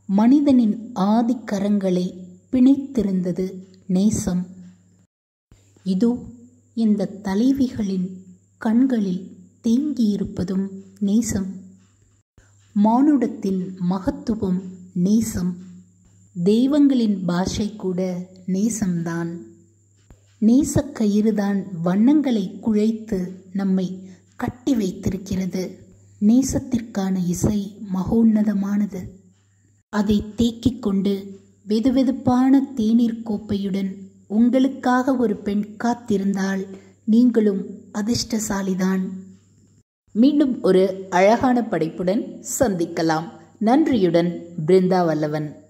மனிதனின் ஆதிக்கரங்களை பிணைத்திருந்தது நேசம் இதோ இந்த தலைவிகளின் கண்களில் தேங்கியிருப்பதும் நேசம் மானுடத்தின் மகத்துவம் நேசம் தெய்வங்களின் பாஷை கூட நேசம்தான் நேசக்கயிறுதான் வண்ணங்களை குழைத்து நம்மை கட்டி வைத்திருக்கிறது நேசத்திற்கான இசை மகோன்னதமானது அதை தேக்கிக் கொண்டு வெதுவெதுப்பான தேநீர் கோப்பையுடன் உங்களுக்காக ஒரு பெண் காத்திருந்தால் நீங்களும் அதிர்ஷ்டசாலிதான் மீண்டும் ஒரு அழகான படைப்புடன் சந்திக்கலாம் நன்றியுடன் பிருந்தா வல்லவன்